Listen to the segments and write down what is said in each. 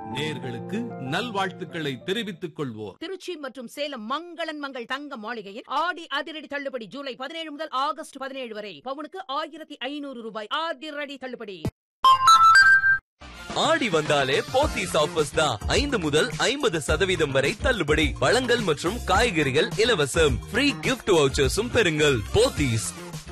நேர்களுக்கு நல்வாழ்த்துக்களை தெரிவித்துக் கொள்வோர் திருச்சி மற்றும் சேலம் மங்களன் மங்கள் தங்க மாளிகையில் ஆடி அதிரடி தள்ளுபடி ஜூலை பதினேழு முதல் ஆகஸ்ட் பதினேழு வரை பவுனுக்கு ஆயிரத்தி ஐநூறு ரூபாய் அதிரடி தள்ளுபடி ஆடி வந்தாலே போத்தீஸ் ஆஃபர்ஸ் தான் ஐந்து முதல் ஐம்பது சதவீதம் வரை தள்ளுபடி பழங்கள் மற்றும் காய்கறிகள் இலவசம் ஃப்ரீ கிஃப்ட் வவுச்சர்ஸும் பெறுங்கள் போத்தீஸ்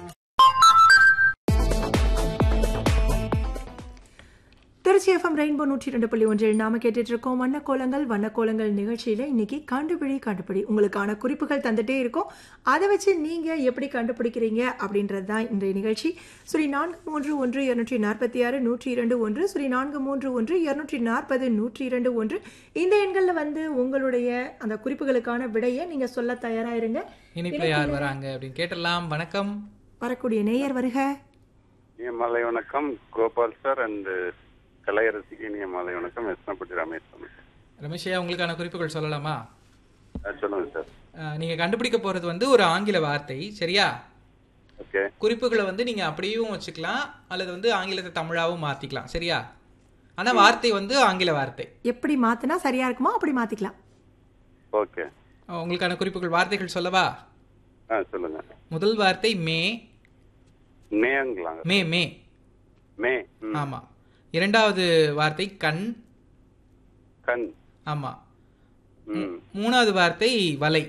திருச்சி எஃப்எம் ரெயின்போ நூற்றி ரெண்டு புள்ளி ஒன்றில் நாம கேட்டுட்டு இருக்கோம் வண்ணக்கோலங்கள் வண்ணக்கோலங்கள் நிகழ்ச்சியில இன்னைக்கு கண்டுபிடி கண்டுபிடி உங்களுக்கான குறிப்புகள் தந்துட்டே இருக்கும் அதை வச்சு நீங்க எப்படி கண்டுபிடிக்கிறீங்க அப்படின்றது தான் இன்றைய நிகழ்ச்சி சுரி நான்கு மூன்று ஒன்று இருநூற்றி நாற்பத்தி ஆறு நூற்றி இரண்டு ஒன்று சுரி நான்கு மூன்று ஒன்று இருநூற்றி நாற்பது நூற்றி இரண்டு ஒன்று இந்த எண்களில் வந்து உங்களுடைய அந்த குறிப்புகளுக்கான விடையை நீங்க சொல்ல தயாரா இருங்க இனிப்புல யார் வராங்க அப்படின்னு கேட்டலாம் வணக்கம் வரக்கூடிய நேயர் வருக இனிய மாலை வணக்கம் கோபால் சார் அண்ட் கலையரசிக்கு இனிய மாலை வணக்கம் எஸ்னப்பட்டி ரமேஷ் சாமி. ரமேஷையா உங்களுக்கான குறிப்புகள் சொல்லலாமா ஆ, சொல்லுங்க சார் அஹ், நீங்க கண்டுபிடிக்க போறது வந்து ஒரு ஆங்கில வார்த்தை சரியா ஓகே குறிப்புகளை வந்து நீங்க அப்படியும் வச்சுக்கலாம் அல்லது வந்து ஆங்கிலத்தை தமிழாவும் மாத்திக்கலாம் சரியா ஆனா வார்த்தை வந்து ஆங்கில வார்த்தை எப்படி மாத்தினா சரியா இருக்குமோ அப்படி மாத்திக்கலாம் ஓகே அஹ், உங்களுக்கான குறிப்புகள் வார்த்தைகள் சொல்லவா ஆ சொல்லுங்க முதல் வார்த்தை மே மேங்களாங்க மே மே மே ம். ஆமா இரண்டாவது வார்த்தை கண் கண் ஆமா ம் மூணாவது வார்த்தை வலை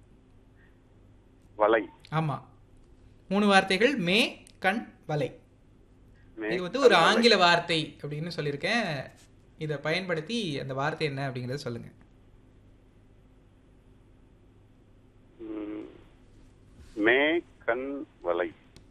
வலை ஆமா மூணு வார்த்தைகள் மே கண் வலை மே இது வந்து ஒரு ஆங்கில வார்த்தை அப்படின்னு சொல்லியிருக்கேன் இதை பயன்படுத்தி அந்த வார்த்தை என்ன அப்படிங்கறத சொல்லுங்க ம். மே கண் வலை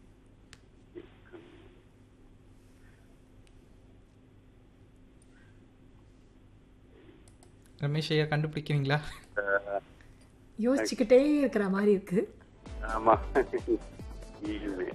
ரமேஷ் ஐயா கண்டுபிடிக்கிறீங்களா ஆ, யோசிச்சுக்கிட்டே இருக்கிற மாதிரி இருக்கு ஆமா ஈமே.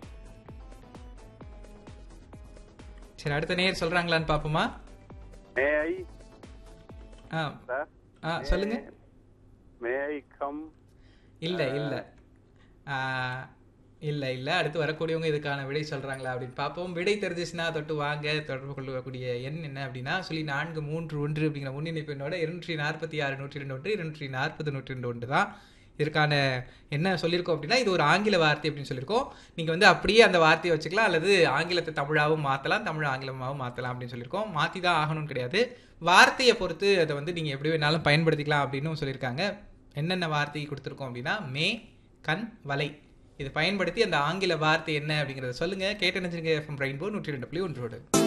சரி அடுத்த நேர் சொல்றாங்களான்னு பாப்போமா மே ஐ ஆ சார் ஆ சொல்லுங்க மே ஐ கம் இல்ல இல்ல ஆ, இல்ல இல்ல அடுத்து வரக்கூடியவங்க இதுக்கான விடை சொல்றாங்களா அப்படின்னு பார்ப்போம் விடை தெரிஞ்சிச்சுன்னா தொட்டு வாங்க தொடர்பு கொள்ளக்கூடிய எண் என்ன அப்படின்னா சொல்லி நான்கு மூன்று ஒன்று அப்படிங்கிற முன்னிணைப்பு எண்ணோட இருநூற்றி நாற்பத்தி ஆறு நூற்றி ரெண்டு ஒன்று இருநூற்றி நாற்பது நூற்றி ரெண்டு ஒன்று தான் இதற்கான என்ன சொல்லியிருக்கோம் அப்படின்னா இது ஒரு ஆங்கில வார்த்தை அப்படின்னு சொல்லியிருக்கோம் நீங்கள் வந்து அப்படியே அந்த வார்த்தையை வச்சுக்கலாம் அல்லது ஆங்கிலத்தை தமிழாவும் மாற்றலாம் தமிழ் ஆங்கிலமாகவும் மாற்றலாம் அப்படின்னு சொல்லியிருக்கோம் மாற்றி தான் ஆகணும்னு கிடையாது வார்த்தையை பொறுத்து அதை வந்து நீங்கள் எப்படி வேணாலும் பயன்படுத்திக்கலாம் அப்படின்னு சொல்லியிருக்காங்க என்னென்ன வார்த்தை கொடுத்துருக்கோம் அப்படின்னா மே கண் வலை இதை பயன்படுத்தி அந்த ஆங்கில வார்த்தை என்ன அப்படிங்கிறத சொல்லுங்க கேட்டு நினைச்சிருங்க எஃப்எம் ரெயின்போ நூற்றி ரெண்டு புள்ளி ஒன்றோடு